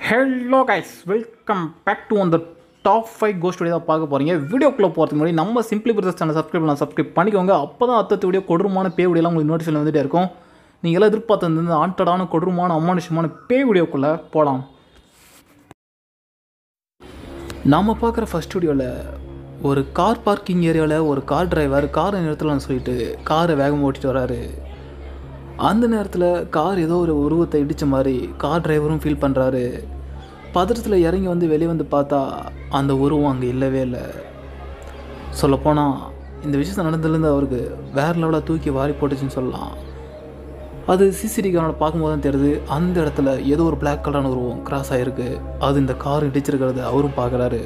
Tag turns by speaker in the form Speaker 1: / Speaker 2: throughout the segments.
Speaker 1: hello guys welcome back to அந்த top five ghost video தான் பார்க்க போகிறீங்க வீடியோக்குள்ளே போகிறதுக்கு முன்னாடி நம்ம சிம்பிளி பிரதர்ஸ் சேனல் சப்ஸ்கிரைப் பண்ணலாம் சப்ஸ்கிரைப் பண்ணிக்கோங்க அப்போ தான் அத்தத்து வீடியோ கொடூரமான பே வீடியோலாம் உங்களுக்கு நோட்டிஃபிகேஷன் வந்துட்டே இருக்கும் நீங்கள் எல்லாம் எதிர்பார்த்து இந்த ஆண்டடான கொடூரமான அமானுஷமான பே வீடியோக்குள்ளே போகலாம் நாம் பார்க்குற ஃபஸ்ட் வீடியோவில் ஒரு கார் பார்க்கிங் ஏரியாவில் ஒரு கார் டிரைவர் காரை நிறுத்தலாம்னு சொல்லிட்டு காரை வேகமாக ஓட்டிட்டு வராரு அந்த நேரத்தில் கார் ஏதோ ஒரு உருவத்தை இடித்த மாதிரி கார் டிரைவரும் ஃபீல் பண்ணுறாரு பதற்றத்தில் இறங்கி வந்து வெளியே வந்து பார்த்தா அந்த உருவம் அங்கே இல்லவே இல்லை சொல்லப்போனால் இந்த விஷயம் நடந்ததுலேருந்து அவருக்கு வேறு லெவலில் தூக்கி வாரி போட்டுச்சுன்னு சொல்லலாம் அது சிசிடி கேமரா பார்க்கும்போது தான் தெரியுது அந்த இடத்துல ஏதோ ஒரு பிளாக் கலரான உருவம் கிராஸ் ஆகிருக்கு அது இந்த கார் இடிச்சிருக்கிறது அவரும் பார்க்குறாரு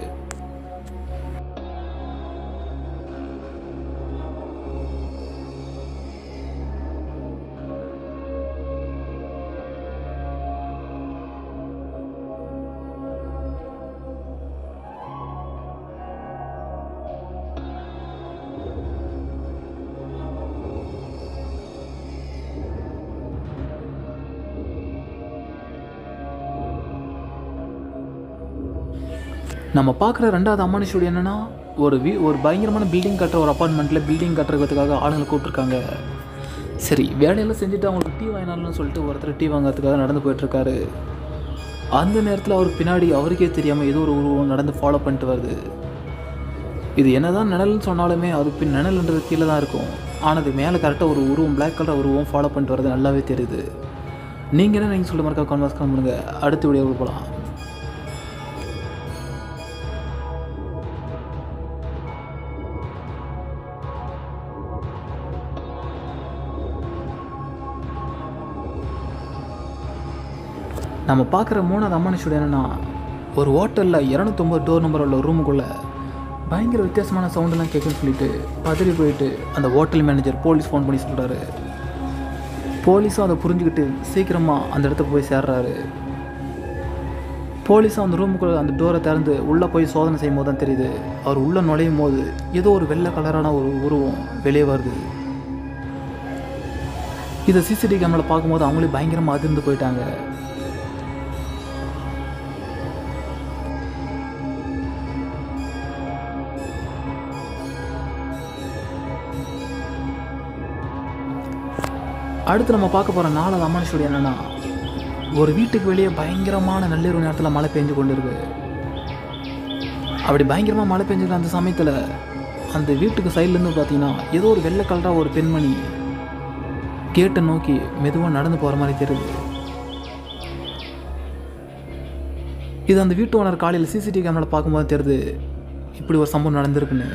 Speaker 1: நம்ம பார்க்குற ரெண்டாவது அம்மானி ஸ்டூடியோ என்னென்னா ஒரு வீ ஒரு பயங்கரமான பில்டிங் கட்டுற ஒரு அப்பார்ட்மெண்ட்டில் பில்டிங் கட்டுறதுக்காக ஆளுங்களை கூப்பிட்ருக்காங்க சரி வேலையெல்லாம் செஞ்சுட்டு அவங்களுக்கு டீ வாங்கினாலும் சொல்லிட்டு ஒருத்தர் டீ வாங்குறதுக்காக நடந்து போயிட்டுருக்காரு அந்த நேரத்தில் அவருக்கு பின்னாடி அவருக்கே தெரியாமல் ஏதோ ஒரு உருவம் நடந்து ஃபாலோ பண்ணிட்டு வருது இது என்னதான் நிழல்னு சொன்னாலுமே அது பின் நிழல்ன்றது கீழே தான் இருக்கும் ஆனால் அது மேலே கரெக்டாக ஒரு உருவம் பிளாக் கலர் உருவம் ஃபாலோ பண்ணிட்டு வரது நல்லாவே தெரியுது நீங்கள் என்ன நீங்கள் சொல்ல மாதிரி கான்வர்ஸ் பண்ணுங்க அடுத்த வீடியோவில் போகலாம் நம்ம பார்க்குற மூணாவது அம்மானி ஸ்டூடியோ என்னென்னா ஒரு ஹோட்டலில் இரநூத்தொம்பது டோர் நம்பர் உள்ள ரூமுக்குள்ளே பயங்கர வித்தியாசமான சவுண்டெல்லாம் கேட்குன்னு சொல்லிட்டு பதறி போயிட்டு அந்த ஹோட்டல் மேனேஜர் போலீஸ் ஃபோன் பண்ணி சொல்கிறாரு போலீஸும் அதை புரிஞ்சுக்கிட்டு சீக்கிரமாக அந்த இடத்துக்கு போய் சேர்றாரு போலீஸும் அந்த ரூமுக்குள்ளே அந்த டோரை திறந்து உள்ளே போய் சோதனை செய்யும் போது தான் தெரியுது அவர் உள்ளே நுழையும் போது ஏதோ ஒரு வெள்ளை கலரான ஒரு உருவம் வெளியே வருது இதை சிசிடிவி கேமராவில் பார்க்கும்போது அவங்களே பயங்கரமாக அதிர்ந்து போயிட்டாங்க அடுத்து நம்ம பார்க்க போகிற நாலாவது அம்மானி ஸ்டூடியோ என்னென்னா ஒரு வீட்டுக்கு வெளியே பயங்கரமான நள்ளிரவு நேரத்தில் மழை பெஞ்சு கொண்டு இருக்கு அப்படி பயங்கரமாக மழை பெஞ்சுக்கிற அந்த சமயத்தில் அந்த வீட்டுக்கு சைட்லேருந்து பார்த்தீங்கன்னா ஏதோ ஒரு வெள்ளை கலராக ஒரு பெண்மணி கேட்டை நோக்கி மெதுவாக நடந்து போகிற மாதிரி தெரியுது இது அந்த வீட்டு ஓனர் காலையில் சிசிடிவி கேமராவில் பார்க்கும்போது தெரியுது இப்படி ஒரு சம்பவம் நடந்திருக்குன்னு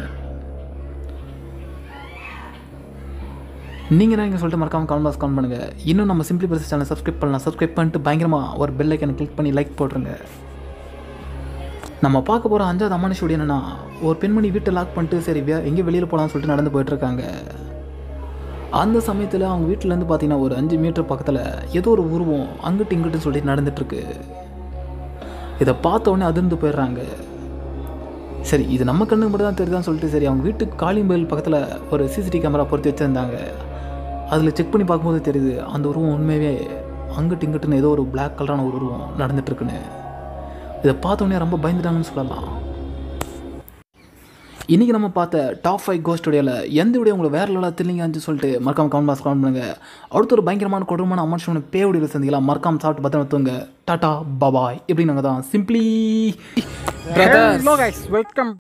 Speaker 1: நீங்கள் என்ன சொல்லிட்டு மறக்காம கமெண்ட் பாக்ஸ் கமெண்ட் பண்ணுங்கள் இன்னும் நம்ம சிம்பிளி பிரஸ் சேனல் சப்ஸ்கிரைப் பண்ணலாம் சப்ஸ்கிரைப் பண்ணிட்டு பயங்கரமாக ஒரு பெல் ஐக்கனை கிளிக் பண்ணி லைக் போட்டுருங்க நம்ம பார்க்க போகிற அஞ்சாவது அம்மானி ஸ்டூடியோ என்னென்னா ஒரு பெண்மணி வீட்டை லாக் பண்ணிட்டு சரி வே எங்கே வெளியில் போகலாம்னு சொல்லிட்டு நடந்து போயிட்டுருக்காங்க அந்த சமயத்தில் அவங்க வீட்டிலேருந்து பார்த்தீங்கன்னா ஒரு அஞ்சு மீட்டர் பக்கத்தில் ஏதோ ஒரு உருவம் அங்கிட்டு இங்கிட்டு சொல்லிட்டு நடந்துட்டுருக்கு இதை பார்த்த உடனே அதிர்ந்து போயிடுறாங்க சரி இது நம்ம கண்ணுக்கு மட்டும் தான் தெரியுதான்னு சொல்லிட்டு சரி அவங்க வீட்டுக்கு காலிம்பயில் பக்கத்தில் ஒரு சிசிடிவி கேமரா பொருத்தி வச்சுருந்தாங்க அதில் செக் பண்ணி பார்க்கும்போது தெரியுது அந்த உருவம் உண்மையாகவே அங்கிட்டு இங்கிட்டுன்னு ஏதோ ஒரு பிளாக் கலரான ஒரு உருவம் நடந்துட்டுருக்குன்னு இதை பார்த்தோன்னே ரொம்ப பயந்துட்டாங்கன்னு சொல்லலாம் இன்றைக்கி நம்ம பார்த்த டாப் ஃபைவ் கோஸ்ட் வீடியோவில் எந்த வீடியோ உங்களுக்கு வேறு லெவலாக தெரிலிங்கன்னு சொல்லிட்டு மறக்காம கமெண்ட் பாக்ஸ் கமெண்ட் பண்ணுங்கள் அடுத்த ஒரு பயங்கரமான கொடூரமான அமர்ஷமான பே வீடியோவில் சந்திக்கலாம் மறக்காம சாப்பிட்டு பத்திரம் தூங்க டாட்டா பபாய் இப்படி நாங்கள் தான் சிம்பிளி
Speaker 2: Hello guys, welcome